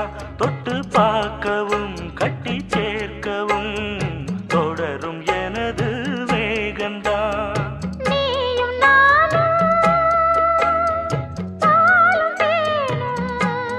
தொட்டு பார்க்கவும் கட்டி சேர்க்கவும் தொடரும் எனது வேகந்தான் நீயும் நானும் பாலும் தேனும்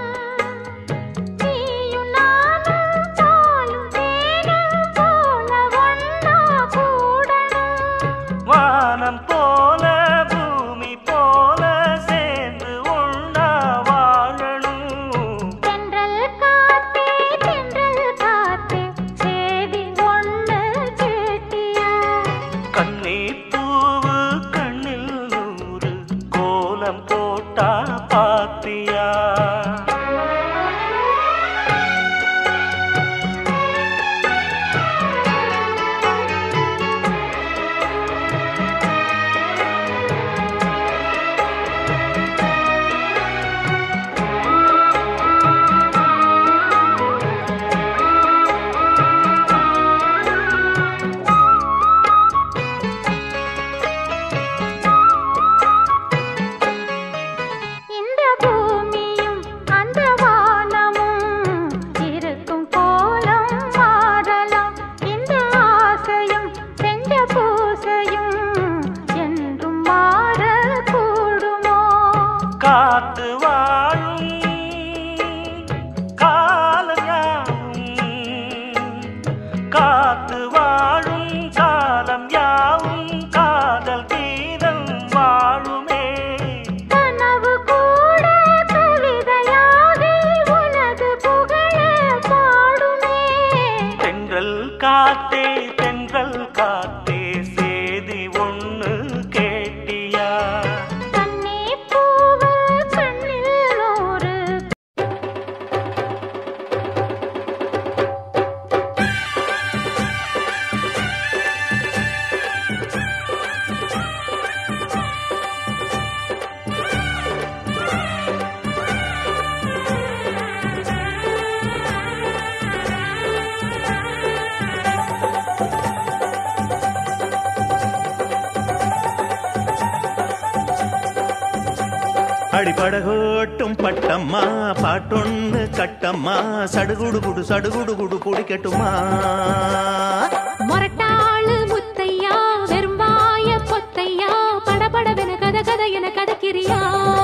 நீயும் நானும் பாலும் தேனும் போல ஒன்னா கூடணும் வானம் போல பூமி போல சேர்ந்து ஒண்ணா வாழணும் தென்றல் காத்தே தென்றல் காத்தே சேதி ஒண்ணு கேட்டியா கண்ணே பூவு கண்ணில் நூறு கோலம் போட்டா பாத்தியா இந்த பூமியும் அந்த வானமும் இருக்கும் கோலம் மாறலாம் இந்த ஆசையும் செஞ்ச பூசையும் என்றும் மாற கூடுமோ காத்து வாழும் காலம் யாவும் காத்து வாழும் காலம் யாவும் காதல் கீதம் வாழுமே கனவு கூட கவிதையாகி உனது புகழ பாடுமே தென்றல் காத்தே தென்றல் காத்தே சேதி ஒண்ணு கேட்டியா கண்ணே பூவு கண்ணில் நூறு அடிபடகோட்டும் பட்டம்மா பாட்டொன்னு கட்டம்மா சடுகுடு குடு சடுகுடு குடு குடிக்கட்டுமா மொரட்டாளு முத்தையா வெறும்பாய பொத்தையா படபடவென கத கத என கதக்கிறியா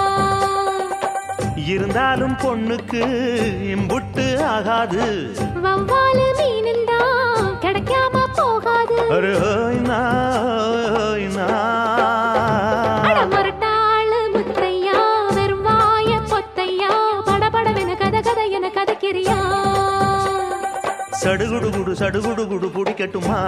இருந்தாலும் பொண்ணுக்கு இம்புட்டு ஆகாது வவ்வாலு மீனுந்தா கிடைக்காம போகாது அரே ஓய் நா, ஓய் நா. அட மொரட்டாளு முத்தையா வெறும்பாய பொத்தையா படபடவென கத கத என கதக்கிறியா சடுகுடு குடு சடுகுடு குடு பிடிக்கட்டுமா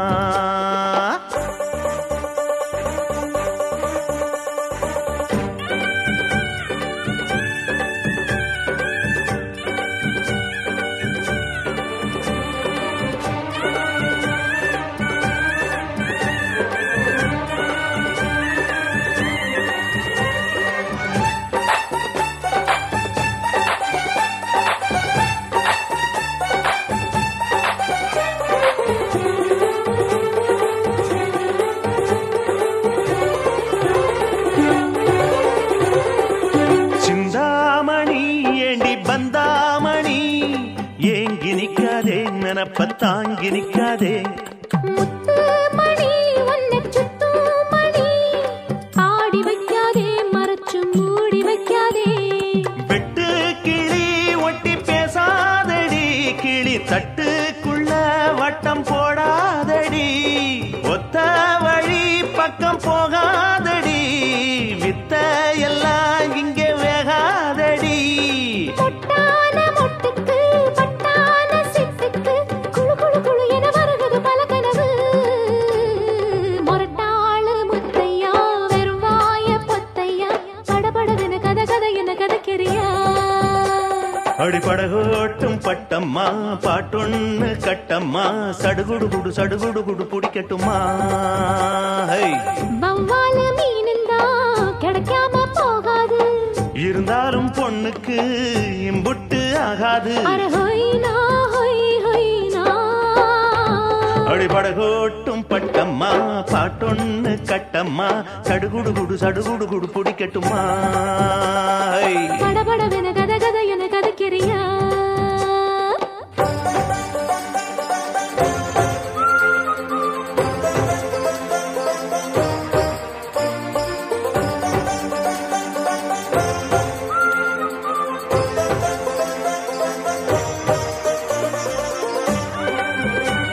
சிந்தாமணி ஏண்டி பந்தாமணி ஏங்கி நிக்காதே நினப்ப தாங்கி நிக்காதே முத்து மணி உன்னை சுத்தும் மணி ஆடி வைக்காதே மறைச்சு மூடி வைக்காதே வெட்டு கிளி ஒட்டி பேசாதடி கிளி தட்டுக்குள்ள வட்டம் போடாதடி ஒத்த வழி பக்கம் போகாதடி வித்த எல்லாம் இங்கே வேகாதடி பொட்டான மொட்டுக்கு பட்டான சிட்டுக்கு குளு குளு குளு என வருகுது பல கனவு மொரட்டாளு முத்தையா வெறும் வாய பொத்தையா படபடவென கத கத என கதக்கிறியா அடிப்படகோட்டும் பட்டம்மா பாட்டொன்னு கட்டம்மா சடுகுடு குடு சடுகுடு குடு பிடிக்கட்டுமா ஹை. வவ்வாலு மீனுந்தா கிடைக்காம போகாது இருந்தாலும் பொண்ணுக்கு இம்புட்டு ஆகாது அர ஹொய்னா ஹொய் ஹொய்னா அடிபடகோட்டும் பட்டம்மா பாட்டொன்னு கட்டம்மா சடுகுடு குடு சடுகுடு குடு பிடிக்கட்டுமா ஹை. படபடவென கத கத என கதக்கிறியா